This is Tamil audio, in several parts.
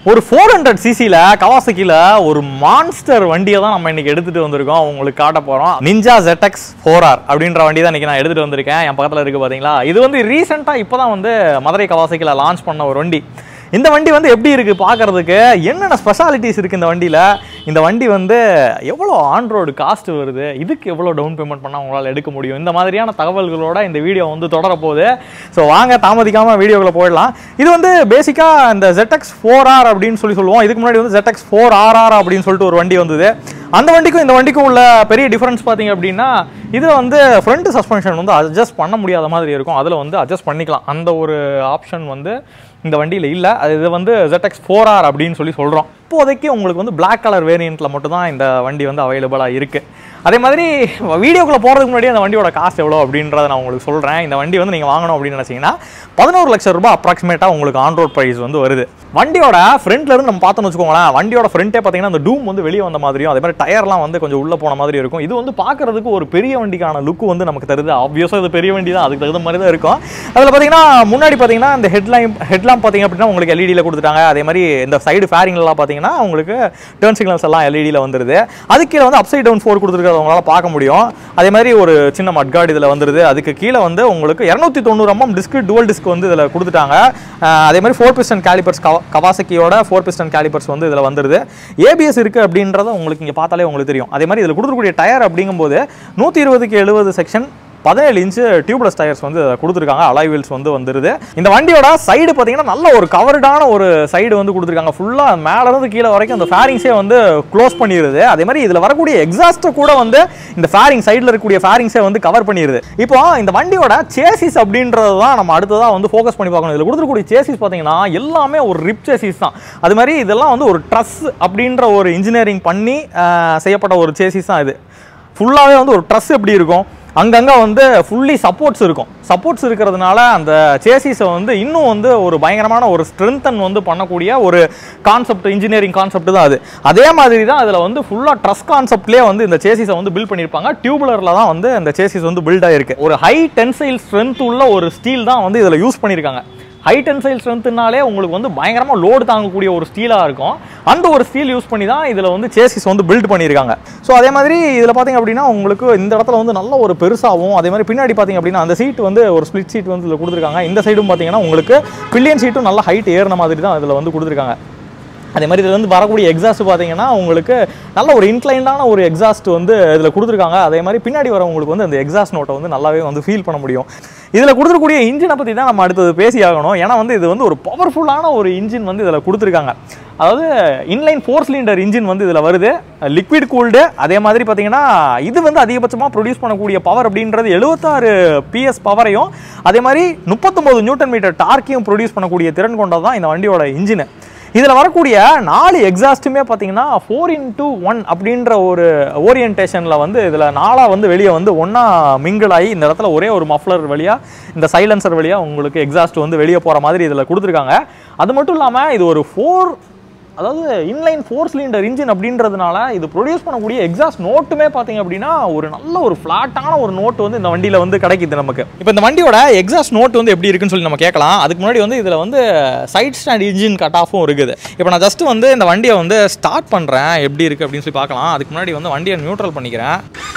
ஒரு ஃபோர் ஹண்ட்ரட் சிசியில் கவாசக்கியில் ஒரு மான்ஸ்டர் வண்டியை தான் நம்ம இன்னைக்கு எடுத்துட்டு வந்திருக்கோம் உங்களுக்கு காட்ட போகிறோம் நிஞ்சா ZX ஃபோர் ஆர் அப்படின்ற வண்டி தான் இன்னைக்கு நான் எடுத்துட்டு வந்திருக்கேன் என் பக்கத்தில் இருக்கு பார்த்தீங்களா இது வந்து ரீசெண்டாக இப்போ தான் வந்து மதுரை கவாசக்கியில் லான்ச் பண்ண ஒரு வண்டி இந்த வண்டி வந்து எப்படி இருக்குது பார்க்கறதுக்கு என்னென்ன ஸ்பெஷாலிட்டிஸ் இருக்குது இந்த வண்டியில் இந்த வண்டி வந்து எவ்வளோ ஆன் ரோடு காஸ்ட் வருது இதுக்கு எவ்வளோ டவுன் பேமெண்ட் பண்ணால் உங்களால் எடுக்க முடியும் இந்த மாதிரியான தகவல்களோட இந்த வீடியோ வந்து தொடர போகுது ஸோ வாங்க தாமதிக்காமல் வீடியோக்குள்ள போயிடலாம் இது வந்து பேசிக்காக இந்த ZX ஃபோர் ஆர் அப்படின்னு சொல்லி சொல்லுவோம் இதுக்கு முன்னாடி வந்து ZX ஃபோர் ஆர்ஆர் அப்படின்னு சொல்லிட்டு ஒரு வண்டி வந்தது அந்த வண்டிக்கும் இந்த வண்டிக்கும் உள்ள பெரிய டிஃபரன்ஸ் பார்த்தீங்க அப்படின்னா இதில் வந்து ஃப்ரண்ட் சஸ்பென்ஷன் வந்து அட்ஜஸ்ட் பண்ண முடியாத மாதிரி இருக்கும் அதில் வந்து அட்ஜஸ்ட் பண்ணிக்கலாம் அந்த ஒரு ஆப்ஷன் வந்து இந்த வண்டியில் இல்லை அது இது வந்து ZX ஃபோர் ஆர் அப்படின்னு சொல்லி சொல்கிறோம் இப்போதைக்கு உங்களுக்கு வந்து Black கலர் வேரியண்ட்டில் மட்டும்தான் இந்த வண்டி வந்து அவைலபிளாக இருக்குது அதே மாதிரி வீடியோக்குள்ளே போகிறதுக்கு முன்னாடி அந்த வண்டியோட காஸ்ட் எவ்வளோ அப்படின்றத நான் உங்களுக்கு சொல்கிறேன் இந்த வண்டி வந்து நீங்கள் வாங்கணும் அப்படின்னு நினச்சிங்கன்னா பதினோரு லட்சம் ரூபாய் அப்ராக்சிமேட்டாக உங்களுக்கு ஆன் ரோட் ப்ரைஸ் வந்து வருது வண்டியோட ஃப்ரண்ட்ல இருந்து நம்ம பார்த்தோம்னு வச்சுக்கோங்களேன் வண்டியோட ஃப்ரண்ட்டே பார்த்தீங்கன்னா அந்த டூம் வந்து வெளியே வந்த மாதிரியும் அதே மாதிரி டயர்லாம் வந்து கொஞ்சம் உள்ளே போன மாதிரி இருக்கும் இது வந்து பார்க்கறதுக்கு ஒரு பெரிய வண்டிக்கான லுக் வந்து நமக்கு தருது ஆப்வியஸாக இது பெரிய வண்டி தான் அதுக்கு தகுந்த மாதிரி தான் இருக்கும் அதில் பார்த்தீங்கன்னா முன்னாடி பார்த்தீங்கன்னா இந்த ஹெட்லைம் ஹெட்லாம் பார்த்தீங்க அப்படின்னா உங்களுக்கு எல்இடியில் கொடுத்துட்டாங்க அதே மாதிரி இந்த சைடு ஃபேரிங்லாம் பார்த்தீங்கன்னா உங்களுக்கு டேர்ன் சிக்னல்ஸ் எல்லாம் எல்இடியில் வந்துருது அதுக்கு கீழே வந்து அப்சைட் டவுன் ஃபோர் கொடுத்துருக்கிறத உங்களால் பார்க்க முடியும் அதே மாதிரி ஒரு சின்ன மட்கார்டு இதில் வந்துருது அதுக்கு கீழே வந்து உங்களுக்கு இரநூத்தி தொண்ணூறு எம்எம் டிஸ்க் டுவல் டிஸ்க் வந்து இதில் கொடுத்துட்டாங்க அஹ் அதே மாதிரி ஃபோர் பிஸ்டன் கேலிபர்ஸ் கவாசக்கியோட ஃபோர் பிஸ்டன் கேலிபர்ஸ் வந்து இதில் வந்துருது ஏபிஎஸ் இருக்குது அப்படின்றத உங்களுக்கு இங்கே பார்த்தாலே உங்களுக்கு தெரியும் அதே மாதிரி இதில் கொடுத்துருக்கூடிய டயர் அப்படிங்கும்போது நூற்றி இருபதுக்கு எழுபது செக்ஷன் பதினேழு இன்ச்சு டியூப்லெஸ் டயர்ஸ் வந்து கொடுத்துருக்காங்க அலாய் வீல்ஸ் வந்து வந்துருது இந்த வண்டியோட சைடு பார்த்தீங்கன்னா நல்ல ஒரு கவர்டான ஒரு சைடு வந்து கொடுத்துருக்காங்க ஃபுல்லாக மேலேருந்து கீழே வரைக்கும் அந்த ஃபேரிங்ஸே வந்து க்ளோஸ் பண்ணிடுது அதே மாதிரி இதில் வரக்கூடிய எக்ஸாஸ்ட்டை கூட வந்து இந்த ஃபேரிங் சைடில் இருக்கக்கூடிய ஃபேரிங்ஸே வந்து கவர் பண்ணிடுது இப்போ இந்த வண்டியோட சேசிஸ் அப்படின்றது தான் நம்ம அடுத்ததாக வந்து ஃபோக்கஸ் பண்ணி பார்க்கணும் இதில் கொடுத்துருக்கூடிய சேசிஸ் பார்த்தீங்கன்னா எல்லாமே ஒரு ரிப் சேசிஸ் தான் அது மாதிரி இதெல்லாம் வந்து ஒரு ட்ரஸ் அப்படின்ற ஒரு இன்ஜினியரிங் பண்ணி அஹ், செய்யப்பட்ட ஒரு சேசிஸ் தான் இது ஃபுல்லாகவே வந்து ஒரு ட்ரஸ் எப்படி இருக்கும் அங்கங்கே வந்து ஃபுல்லி சப்போர்ட்ஸ் இருக்கும் சப்போர்ட்ஸ் இருக்கிறதுனால அந்த சேசிஸை வந்து இன்னும் வந்து ஒரு பயங்கரமான ஒரு ஸ்ட்ரென்தன் வந்து பண்ணக்கூடிய ஒரு கான்செப்ட் இன்ஜினியரிங் கான்செப்ட் தான் அது அதே மாதிரி தான் அதில் வந்து ஃபுல்லாக ட்ரஸ் கான்செப்ட்லேயே வந்து இந்த சேசிஸை வந்து பில்ட் பண்ணியிருப்பாங்க டியூபுலரில் தான் வந்து இந்த சேசிஸ் வந்து பில்ட் ஆயிருக்கு ஒரு ஹை டென்சைல் ஸ்ட்ரென்த் உள்ள ஒரு ஸ்டீல் தான் வந்து இதில் யூஸ் பண்ணியிருக்காங்க ஹை டென்சைல் ஸ்ட்ரென்த்னாலே உங்களுக்கு வந்து பயங்கரமாக லோடு தாங்கக்கூடிய ஒரு ஸ்டீலாக இருக்கும் அந்த ஒரு ஸ்டீல் யூஸ் பண்ணி தான் இதில் வந்து சேசிஸ் வந்து பில்ட் பண்ணியிருக்காங்க ஸோ அதே மாதிரி இதில் பார்த்தீங்க அப்படின்னா உங்களுக்கு இந்த இடத்துல வந்து நல்ல ஒரு பெருசாகவும் அதே மாதிரி பின்னாடி பார்த்தீங்க அப்படின்னா அந்த சீட் வந்து ஒரு ஸ்ப்ளிட் சீட் வந்து இதில் கொடுத்துருக்காங்க இந்த சைடும் பார்த்தீங்கன்னா உங்களுக்கு பில்லியன் சீட்டும் நல்ல ஹைட் ஏறின மாதிரி தான் இதில் வந்து கொடுத்துருக்காங்க அதே மாதிரி இதில் வந்து வரக்கூடிய எக்ஸாஸ்ட் பார்த்தீங்கன்னா உங்களுக்கு நல்ல ஒரு இன்க்ளைண்டான ஒரு எக்ஸாஸ்ட் வந்து இதில் கொடுத்துருக்காங்க அதே மாதிரி பின்னாடி வரவங்களுக்கு வந்து அந்த எக்ஸாஸ்ட் நோட்டை வந்து நல்லாவே வந்து ஃபீல் பண்ண முடியும் இதில் கொடுத்துருக்கூடிய இன்ஜினை பற்றி தான் நம்ம அடுத்தது பேசி ஆகணும் ஏன்னா வந்து இது வந்து ஒரு பவர்ஃபுல்லான ஒரு இன்ஜின் வந்து இதில் கொடுத்துருக்காங்க அதாவது இன்லைன் ஃபோர் சிலிண்டர் இன்ஜின் வந்து இதில் வருது லிக்விட் கூல்டு அதே மாதிரி பார்த்தீங்கன்னா இது வந்து அதிகபட்சமாக ப்ரொடியூஸ் பண்ணக்கூடிய பவர் அப்படின்றது எழுபத்தாறு பிஎஸ் பவரையும் அதே மாதிரி முப்பத்தொம்போது நியூட்டன் மீட்டர் டார்க்கையும் ப்ரொடியூஸ் பண்ணக்கூடிய திறன் கொண்டது தான் இந்த வண்டியோட இன்ஜின் இதில் வரக்கூடிய நாலு எக்ஸாஸ்ட்டுமே பார்த்தீங்கன்னா ஃபோர் இன்டூ ஒன் அப்படின்ற ஒரு ஓரியன்டேஷனில் வந்து இதில் நாலாக வந்து வெளியே வந்து ஒன்றா மிங்கிள் ஆகி இந்த இடத்துல ஒரே ஒரு மஃப்ளர் வழியாக இந்த சைலன்சர் வழியாக உங்களுக்கு எக்ஸாஸ்ட் வந்து வெளியே போகிற மாதிரி இதில் கொடுத்துருக்காங்க அது மட்டும் இல்லாமல் இது ஒரு ஃபோர் அதாவது இன்லைன் ஃபோர் சிலிண்டர் இன்ஜின் அப்படின்றதுனால இது ப்ரொடியூஸ் பண்ணக்கூடிய எக்ஸாஸ்ட் நோட்டுமே பார்த்தீங்க அப்படின்னா ஒரு நல்ல ஒரு ஃப்ளாட்டான ஒரு நோட் வந்து இந்த வண்டியில் வந்து கிடைக்குது நமக்கு இப்போ இந்த வண்டியோட எக்ஸாஸ்ட் நோட் வந்து எப்படி இருக்குன்னு சொல்லி நம்ம கேட்கலாம் அதுக்கு முன்னாடி வந்து இதில் வந்து சைட் ஸ்டாண்ட் இன்ஜின் கட் ஆஃபும் இருக்குது இப்போ நான் ஜஸ்ட் வந்து இந்த வண்டியை வந்து ஸ்டார்ட் பண்ணுறேன் எப்படி இருக்குது அப்படின்னு சொல்லி பார்க்கலாம் அதுக்கு முன்னாடி வந்து வண்டியை நியூட்ரல் பண்ணிக்கிறேன்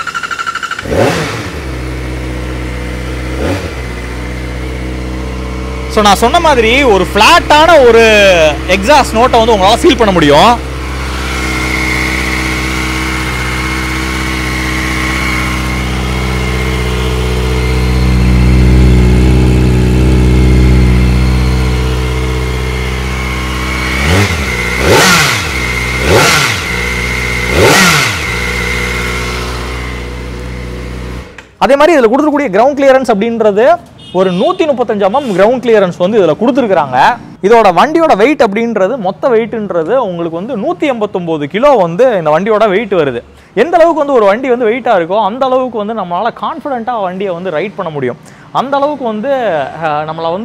ஸோ நான் சொன்ன மாதிரி ஒரு ஃப்ளாட்டான ஒரு எக்ஸாஸ்ட் நோட்டை வந்து உங்களால் ஃபீல் பண்ண முடியும் அதே மாதிரி இதில் கொடுத்துருக்கூடிய கிரவுண்ட் கிளியரன்ஸ் அப்படின்றது ஒரு நூற்றி முப்பத்தஞ்சு எம்எம் கிரவுண்ட் கிளியரன்ஸ் வந்து இதில் கொடுத்துருக்குறாங்க இதோட வண்டியோட வெயிட் அப்படின்றது மொத்த வெயிட்ன்றது உங்களுக்கு வந்து நூற்றி எண்பத்தொம்போது கிலோ வந்து இந்த வண்டியோட வெயிட் வருது எந்த அளவுக்கு வந்து ஒரு வண்டி வந்து வெயிட்டாக இருக்கோ அந்த அளவுக்கு வந்து நம்மளால் கான்ஃபிடென்ட்டாக வண்டியை வந்து ரைட் பண்ண முடியும் அந்த அளவுக்கு வந்து அஹ், நம்மளை வந்து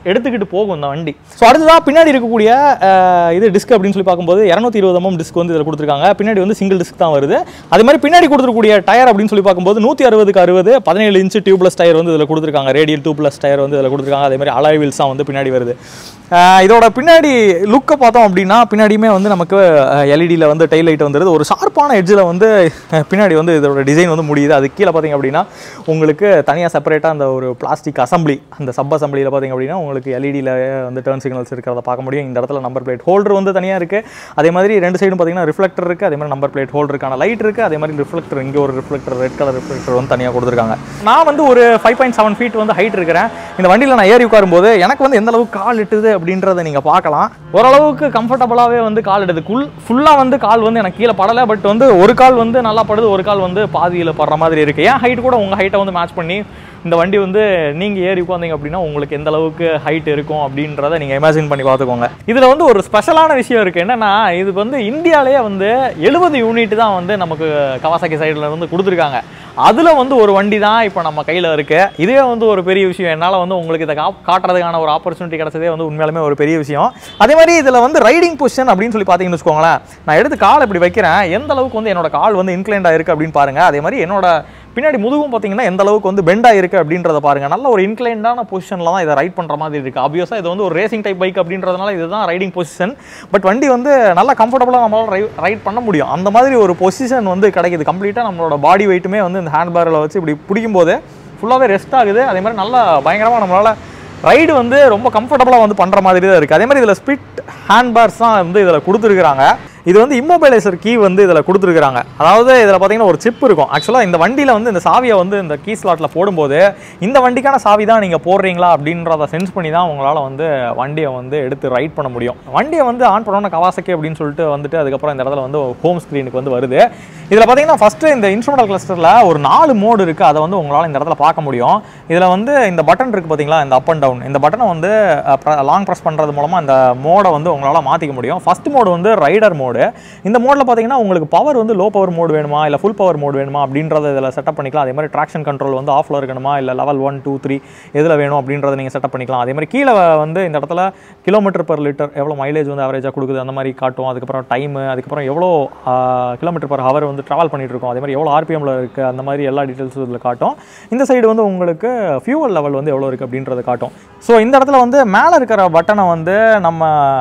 எடுத்துக்கிட்டு போகும் இந்த வண்டி ஸோ அடுத்ததாக பின்னாடி இருக்கக்கூடிய அஹ், இது டிஸ்க் அப்படின்னு சொல்லி பார்க்கும்போது இரநூத்தி இருபது எம்எம் டிஸ்க் வந்து இதில் கொடுத்துருக்காங்க பின்னாடி வந்து சிங்கிள் டிஸ்க் தான் வருது அதே மாதிரி பின்னாடி கொடுத்துருக்கூடிய டயர் அப்படின்னு சொல்லி பார்க்கும்போது நூற்றி அறுபதுக்கு அறுபது பதினேழு இன்ச்சு டியூப்லெஸ் டயர் வந்து இதில் கொடுத்துருக்காங்க ரேடியல் டியூப்லெஸ் டயர் வந்து இதில் கொடுத்துருக்காங்க அதே மாதிரி அலாய் wheels தான் வந்து பின்னாடி வருது அஹ், இதோட பின்னாடி லுக்கை பார்த்தோம் அப்படின்னா பின்னாடியுமே வந்து நமக்கு எல்இடியில் வந்து டெய்ல் லைட் வந்துருது ஒரு ஷார்ப்பான எட்ஜில் வந்து அஹ், பின்னாடி வந்து இதோட டிசைன் வந்து முடியுது அது கீழே பார்த்தீங்க அப்படின்னா உங்களுக்கு தனியாக செப்பரேட்டாக அந்த ஒரு பிளாஸ்டிக் அசம்பிளி அந்த சப் அசம்பிளியில் பார்த்தீங்க அப்படின்னா உங்களுக்கு எல்இடியில் வந்து டர்ன் சிக்னல்ஸ் இருக்கிறத பார்க்க முடியும் இந்த இடத்துல நம்பர் பிளேட் ஹோல்டர் வந்து தனியாக இருக்குது அதே மாதிரி ரெண்டு சைடும் பார்த்தீங்கன்னா ரிஃப்ளெக்டர் இருக்குது அதே மாதிரி நம்பர் பிளேட் ஹோல்டருக்கான லைட் இருக்குது அதே மாதிரி ரிஃப்ளெக்டர் இங்கே ஒரு ரிஃப்ளெக்டர் ரெட் கலர் ரிஃப்ளெக்டர் வந்து தனியாக கொடுத்துருக்காங்க நான் வந்து ஒரு ஃபைவ் பாயிண்ட் செவன் ஃபீட் வந்து ஹைட் இருக்கிறேன் இந்த வண்டியில் நான் ஏறி உட்காரும்போது எனக்கு வந்து எந்த அளவுக்கு கால் இட்டுது அப்படின்றத நீங்கள் பார்க்கலாம் ஓரளவுக்கு கம்ஃபர்டபுளாகவே வந்து கால் இடுது குல் ஃபுல்லாக வந்து கால் வந்து எனக்கு கீழே படலை பட் வந்து ஒரு கால் வந்து நல்லா படுது ஒரு கால் வந்து பாதியில் படுற மாதிரி இருக்குது ஏன் ஹைட் கூட உங்கள் ஹைட்டை வந்து மேட்ச் பண்ணி இந்த வண்டி வந்து நீங்கள் ஏறி உட்காந்தீங்க அப்படின்னா உங்களுக்கு எந்த அளவுக்கு ஹைட் இருக்கும் அப்படின்றத நீங்கள் இமேஜின் பண்ணி பார்த்துக்கோங்க இதில் வந்து ஒரு ஸ்பெஷலான விஷயம் இருக்குது என்னன்னா இது வந்து இந்தியாவிலேயே வந்து எழுபது யூனிட் தான் வந்து நமக்கு கவாசாக்கி சைடில் இருந்து கொடுத்துருக்காங்க அதில் வந்து ஒரு வண்டி தான் இப்போ நம்ம கையில் இருக்கு இதுவே வந்து ஒரு பெரிய விஷயம் என்னால் வந்து உங்களுக்கு இதை கா- காட்டுறதுக்கான ஒரு ஆப்பர்ச்சுனிட்டி கிடைச்சதே வந்து உண்மையாலுமே ஒரு பெரிய விஷயம் அதே மாதிரி இதில் வந்து ரைடிங் பொசிஷன் அப்படின்னு சொல்லி பார்த்தீங்கன்னு வச்சுக்கோங்களேன் நான் எடுத்து கால் இப்படி வைக்கிறேன் எந்த அளவுக்கு வந்து என்னோட கால் வந்து இன்க்ளைண்ட் ஆயிருக்கு அப்படின்னு பாருங்க அதே மாதிரி என்னோட பின்னாடி முதுகும் பார்த்தீங்கன்னா எந்த அளவுக்கு வந்து பெண்ட் ஆயிருக்கு அப்படின்றத பாருங்க நல்ல ஒரு இன்க்ளைண்டான பொசிஷனில் தான் இதை ரைட் பண்ணுற மாதிரி இருக்கு ஆப்வியஸாக இது வந்து ஒரு ரேசிங் டைப் பைக் அப்படின்றதுனால இதுதான் ரைடிங் பொசிஷன் பட் வண்டி வந்து நல்லா கம்ஃபர்டபுளாக நம்மளால ரைட் பண்ண முடியும் அந்த மாதிரி ஒரு பொசிஷன் வந்து கிடைக்குது கம்ப்ளீட்டாக நம்மளோட பாடி வெயிட்டுமே வந்து இந்த ஹேண்ட் பேரில் வச்சு இப்படி பிடிக்கும் போது ஃபுல்லாகவே ரெஸ்ட் ஆகுது அதே மாதிரி நல்லா பயங்கரமாக நம்மளால ரைடு வந்து ரொம்ப கம்ஃபர்டபுளாக வந்து பண்ணுற மாதிரி தான் இருக்குது அதே மாதிரி இதில் ஸ்பிட் ஹேண்ட் பார்ஸ் தான் வந்து இதில் கொடுத்துருக்குறாங்க இது வந்து இம்மொபைலைசர் கீ வந்து இதில் கொடுத்துருக்குறாங்க அதாவது இதில் பார்த்தீங்கன்னா ஒரு சிப் இருக்கும் ஆக்சுவலாக இந்த வண்டியில் வந்து இந்த சாவியை வந்து இந்த கீ ஸ்லாட்டில் போடும்போது இந்த வண்டிக்கான சாவி தான் நீங்கள் போடுறீங்களா அப்படின்றத சென்ஸ் பண்ணி தான் உங்களால் வந்து வண்டியை வந்து எடுத்து ரைட் பண்ண முடியும் வண்டியை வந்து ஆன் பண்ணோன்னா கவாசக்கி அப்படின்னு சொல்லிட்டு வந்துட்டு அதுக்கப்புறம் இந்த இடத்துல வந்து ஹோம் ஸ்க்ரீனுக்கு வந்து வருது இதில் பார்த்தீங்கன்னா ஃபஸ்ட்டு இந்த இன்ஸ்ட்ருமெண்டல் கிளஸ்டரில் ஒரு நாலு மோடு இருக்குது அதை வந்து உங்களால் இந்த இடத்துல பார்க்க முடியும் இதில் வந்து இந்த பட்டன் இருக்குது பார்த்தீங்களா இந்த அப் அண்ட் டவுன் இந்த பட்டனை வந்து லாங் ப்ரெஸ் பண்ணுறது மூலமாக இந்த மோடை வந்து உங்களால் மாற்றிக்க முடியும் ஃபஸ்ட் மோடு வந்து ரைடர் மோடு இந்த மோடில் பார்த்தீங்கன்னா உங்களுக்கு பவர் வந்து லோ பவர் மோடு வேணுமா இல்லை ஃபுல் பவர் மோடு வேணுமா அப்படின்றத இதில் செட்டப் பண்ணிக்கலாம் அதே மாதிரி ட்ராக்ஷன் கண்ட்ரோல் வந்து ஆஃப்ல இருக்கணுமா இல்லை லெவல் ஒன் டூ த்ரீ எதில் வேணும் அப்படின்றத நீங்கள் செட்டப் பண்ணிக்கலாம் அதே மாதிரி கீழே வந்து இந்த இடத்துல கிலோமீட்டர் per லிட்டர் எவ்வளோ மைலேஜ் வந்து ஆவரேஜாக கொடுக்குது அந்த மாதிரி காட்டும் அதுக்கப்புறம் டைமு அதுக்கப்புறம் எவ்வளோ கிலோமீட்டர் per ஹவர் வந்து ட்ராவல் பண்ணிட்டு இருக்கோம் அதே மாதிரி எவ்வளோ ஆர்பிஎம்ல இருக்குது அந்த மாதிரி எல்லா டீட்டெயில்ஸும் இதில் காட்டும் இந்த சைடு வந்து உங்களுக்கு ஃபியூவல் லெவல் வந்து எவ்வளோ இருக்குது அப்படின்றத காட்டும் ஸோ இந்த இடத்துல வந்து மேலே இருக்கிற பட்டனை வந்து நம்ம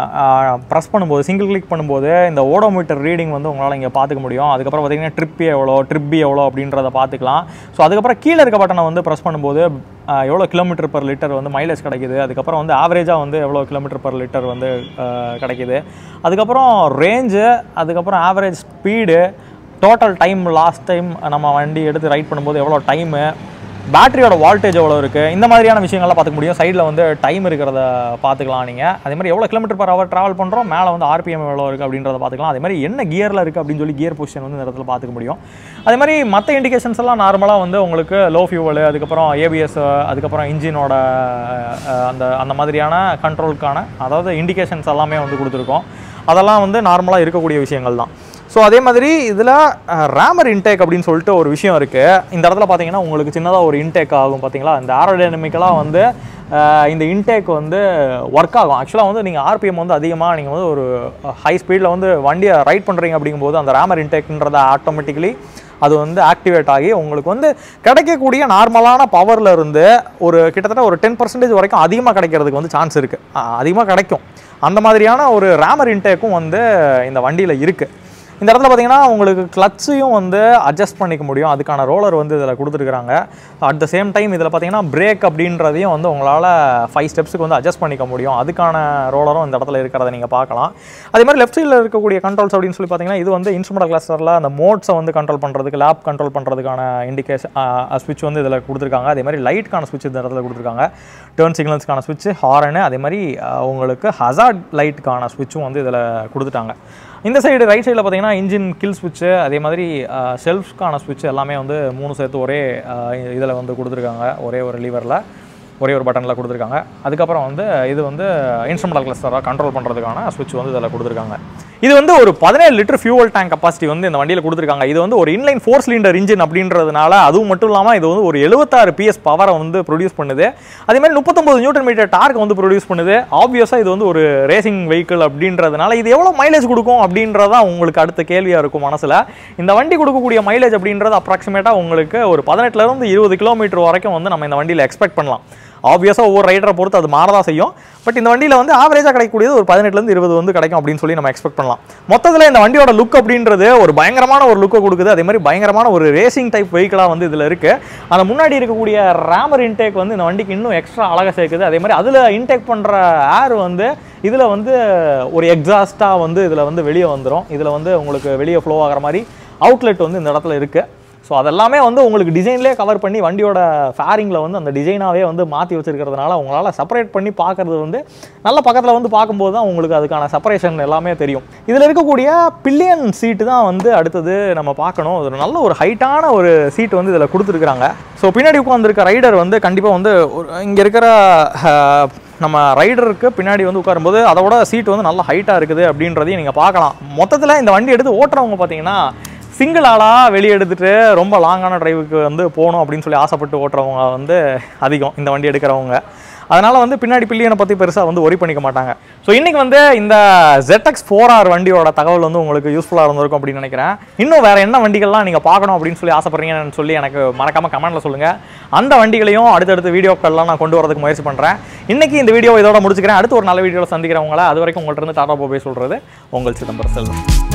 ப்ரெஸ் பண்ணும்போது சிங்கிள் கிளிக் பண்ணும்போது இந்த ஓடோமீட்டர் ரீடிங் வந்து உங்களால் இங்கே பார்த்துக்க முடியும் அதுக்கப்புறம் பார்த்தீங்கன்னா ட்ரிப்பி எவ்வளோ ட்ரிப்பி எவ்வளோ அப்படின்றத பார்த்துக்கலாம் ஸோ அதுக்கப்புறம் கீழே இருக்க பட்டனை வந்து ப்ரெஸ் பண்ணும்போது ஆஹ், எவ்வளோ கிலோமீட்டர் per லிட்டர் வந்து மைலேஜ் கிடைக்குது அதுக்கப்புறம் வந்து ஆவரேஜாக வந்து எவ்வளோ கிலோமீட்டர் per லிட்டர் வந்து ஆஹ், கிடைக்குது அதுக்கப்புறம் ரேஞ்சு அதுக்கப்புறம் average speed total time last time நம்ம வண்டி எடுத்து ரைட் பண்ணும்போது எவ்வளோ டைமு பேட்டரியோட வால்டேஜ் எவ்வளோ இருக்குது இந்த மாதிரியான விஷயங்கள்லாம் பார்த்துக்க முடியும் சைடில் வந்து டைம் இருக்கிறத பார்த்துக்கலாம் நீங்கள் அதே மாதிரி எவ்வளோ கிலோமீட்டர் per ஹவர் ட்ராவல் பண்ணுறோம் மேலே வந்து ஆர்பிஎம் எவ்வளோ இருக்குது அப்படின்றத பார்த்துக்கலாம் அதே மாதிரி என்ன கியரில் இருக்குது அப்படின்னு சொல்லி கியர் பொசிஷன் வந்து இந்த இடத்துல பார்த்துக்க முடியும் அதே மாதிரி மற்ற இண்டிகேஷன்ஸ் எல்லாம் நார்மலாக வந்து உங்களுக்கு லோ ஃபியூவல் அதுக்கப்புறம் ஏபிஎஸ் அதுக்கப்புறம் இன்ஜினோட அந்த அந்த மாதிரியான கண்ட்ரோலுக்கான அதாவது இண்டிகேஷன்ஸ் எல்லாமே வந்து கொடுத்துருக்கோம் அதெல்லாம் வந்து நார்மலாக இருக்கக்கூடிய விஷயங்கள் தான் ஸோ அதே மாதிரி இதில் ரேமர் இன்டேக் அப்படின்னு சொல்லிட்டு ஒரு விஷயம் இருக்குது இந்த இடத்துல பார்த்தீங்கன்னா உங்களுக்கு சின்னதாக ஒரு இன்டேக் ஆகும் பார்த்தீங்களா இந்த ஏரோடைனமிக்கலாக வந்து அஹ், இந்த இன்டேக் வந்து ஒர்க் ஆகும் ஆக்சுவலாக வந்து நீங்கள் ஆர்பிஎம் வந்து அதிகமாக நீங்கள் வந்து ஒரு ஹை ஸ்பீடில் வந்து வண்டியை ரைட் பண்ணுறீங்க அப்படிங்கும்போது அந்த ரேமர் இன்டேக்ன்றத ஆட்டோமேட்டிக்கலி அது வந்து ஆக்டிவேட் ஆகி உங்களுக்கு வந்து கிடைக்கக்கூடிய நார்மலான பவர்ல இருந்து ஒரு கிட்டத்தட்ட ஒரு டென் பர்சன்டேஜ் வரைக்கும் அதிகமாக கிடைக்கிறதுக்கு வந்து சான்ஸ் இருக்குது அதிகமாக கிடைக்கும் அந்த மாதிரியான ஒரு ரேமர் இன்டேக்கும் வந்து இந்த வண்டியில் இருக்குது இந்த இடத்துல பார்த்தீங்கன்னா உங்களுக்கு கிளச்சையும் வந்து அட்ஜஸ்ட் பண்ணிக்க முடியும் அதுக்கான ரோலர் வந்து இதில் கொடுத்துருக்குறாங்க அட் த சேம் டைம் இதில் பார்த்தீங்கன்னா பிரேக் அப்படின்றதையும் வந்து உங்களால் ஃபைவ் ஸ்டெப்ஸுக்கு வந்து அட்ஜஸ்ட் பண்ணிக்க முடியும் அதுக்கான ரோலரும் இந்த இடத்துல இருக்கிறத நீங்கள் பார்க்கலாம் அதே மாதிரி லெஃப்ட் சைடில் இருக்கக்கூடிய கண்ட்ரோல்ஸ் அப்படின்னு சொல்லி பார்த்தீங்கன்னா இது வந்து இன்ஸ்ட்ருமெண்ட் கிளஸ்டரில் அந்த மோட்ஸை வந்து கண்ட்ரோல் பண்ணுறதுக்கு லேப் கண்ட்ரோல் பண்ணுறதுக்கான இண்டிகேஷன் ஸ்விட்ச் வந்து இதில் கொடுத்துருக்காங்க அதே மாதிரி லைட்கான ஸ்விட்ச் இந்த இடத்துல கொடுத்துருக்காங்க டேர்ன் சிக்னல்ஸ்க்கான ஸ்விட்ச் ஹாரனு அதே மாதிரி அஹ், உங்களுக்கு ஹசார்ட் லைட்டுக்கான ஸ்விட்சும் வந்து இதில் கொடுத்துட்டாங்க இந்த சைடு ரைட் சைடில் பார்த்தீங்கன்னா இன்ஜின் கில் ஸ்விட்சு அதே மாதிரி செல்ஃப்க்கான ஸ்விட்ச் எல்லாமே வந்து மூணு சேர்த்து ஒரே இதில் வந்து கொடுத்துருக்காங்க ஒரே ஒரு லீவரில் ஒரே ஒரு பட்டனில் கொடுத்துருக்காங்க அதுக்கப்புறம் வந்து இது வந்து இன்ஸ்ட்ருமெண்டல் கிளஸ்டராக கண்ட்ரோல் பண்ணுறதுக்கான ஸ்விட்ச் வந்து இதில் கொடுத்துருக்காங்க இது வந்து ஒரு பதினேழு லிட்டர் ஃபியூவல் டேங்க் கப்பாசிட்டி வந்து இந்த வண்டியில் கொடுத்துருக்காங்க இது வந்து ஒரு இன்லைன் ஃபோர் சிலிண்டர் இன்ஜின் அப்படின்றதுனால அதுவும் மட்டும் இல்லாமல் இது வந்து ஒரு எழுபத்தாறு பிஎஸ் பவரை வந்து ப்ரொடியூஸ் பண்ணுது அதே மாதிரி முப்பத்தொம்பது நியூட்டன் மீட்டர் டார்க் வந்து ப்ரொடியூஸ் பண்ணுது ஆப்வியஸாக இது வந்து ஒரு ரேசிங் வெஹிக்கிள் அப்படின்றதுனால இது எவ்வளோ மைலேஜ் கொடுக்கும் அப்படின்றதான் உங்களுக்கு அடுத்த கேள்வியாக இருக்கும் மனசில் இந்த வண்டி கொடுக்கக்கூடிய மைலேஜ் அப்படின்றது அப்ராக்சிமேட்டாக உங்களுக்கு ஒரு பதினெட்டுலேருந்து இருபது கிலோமீட்டர் வரைக்கும் வந்து நம்ம இந்த வண்டியில் எக்ஸ்பெக்ட் பண்ணலாம் ஆப்வியஸாக ஒவ்வொரு ரைடரை பொறுத்து அது மாறதான் செய்யும் பட் இந்த வண்டியில் வந்து ஆவரேஜாக கிடைக்கக்கூடியது ஒரு பதினெட்டுலேருந்து இருபது வந்து கிடைக்கும் அப்படின்னு சொல்லி நம்ம எக்ஸ்பெக்ட் பண்ணலாம் மொத்தத்தில் இந்த வண்டியோட லுக் அப்படின்றது ஒரு பயங்கரமான ஒரு லுக்கை கொடுக்குது அதே மாதிரி பயங்கரமான ஒரு ரேசிங் டைப் வெஹிக்கிளாக வந்து இதில் இருக்குது அந்த முன்னாடி இருக்கக்கூடிய ரேமர் இன்டேக் வந்து இந்த வண்டிக்கு இன்னும் எக்ஸ்ட்ரா அழகாக சேர்க்குது அதே மாதிரி அதில் இன்டேக் பண்ணுற ஏர் வந்து இதில் வந்து ஒரு எக்ஸாஸ்ட்டாக வந்து இதில் வந்து வெளியே வந்துடும் இதில் வந்து உங்களுக்கு வெளியே ஃப்ளோ ஆகிற மாதிரி அவுட்லெட் வந்து இந்த இடத்துல இருக்குது ஸோ அதெல்லாமே வந்து உங்களுக்கு டிசைன்லேயே கவர் பண்ணி வண்டியோட ஃபேரிங்கில் வந்து அந்த டிசைனாகவே வந்து மாற்றி வச்சிருக்கிறதுனால உங்களால் செப்பரேட் பண்ணி பார்க்கறது வந்து நல்ல பக்கத்தில் வந்து பார்க்கும்போது தான் உங்களுக்கு அதுக்கான செப்பரேஷன் எல்லாமே தெரியும் இதில் இருக்கக்கூடிய பில்லியன் சீட்டு தான் வந்து அடுத்தது நம்ம பார்க்கணும் ஒரு நல்ல ஒரு ஹைட்டான ஒரு சீட் வந்து இதில் கொடுத்துருக்குறாங்க ஸோ பின்னாடி உட்காந்துருக்க ரைடர் வந்து கண்டிப்பாக வந்து இங்கே இருக்கிற அஹ், நம்ம ரைடருக்கு பின்னாடி வந்து உட்காரும்போது அதோட சீட் வந்து நல்ல ஹைட்டாக இருக்குது அப்படின்றதையும் நீங்கள் பார்க்கலாம் மொத்தத்தில் இந்த வண்டி எடுத்து ஓட்டுறவங்க பார்த்தீங்கன்னா சிங்கிள் ஆளாக வெளியே எடுத்துட்டு ரொம்ப லாங்கான டிரைவுக்கு வந்து போகணும் அப்படின்னு சொல்லி ஆசைப்பட்டு ஓட்டுறவங்க வந்து அதிகம் இந்த வண்டி எடுக்கிறவங்க அதனால் வந்து பின்னாடி பில்லியனை பற்றி பெருசாக வந்து ஒரி பண்ணிக்க மாட்டாங்க ஸோ இன்றைக்கி வந்து இந்த ZX ஃபோர் ஆர் வண்டியோட தகவல் வந்து உங்களுக்கு யூஸ்ஃபுல்லாக இருந்திருக்கும் அப்படின்னு நினைக்கிறேன் இன்னும் வேறு என்ன வண்டிகள்லாம் நீங்கள் பார்க்கணும் அப்படின்னு சொல்லி ஆசைப்படுறீங்கன்னு சொல்லி எனக்கு மறக்காமல் கமெண்ட்டில் சொல்லுங்கள் அந்த வண்டிகளையும் அடுத்தடுத்த வீடியோக்கள்லாம் நான் கொண்டு வரதுக்கு முயற்சி பண்ணுறேன் இன்றைக்கி இந்த வீடியோ இதோட முடிச்சுக்கிறேன் அடுத்து ஒரு நல்ல வீடியோவில் சந்திக்கிறவங்கள அது வரைக்கும் உங்கள்கிட்ட இருந்து டாடா போபே சொல்கிறது உங்கள் சிதம்பரம் செல்வம்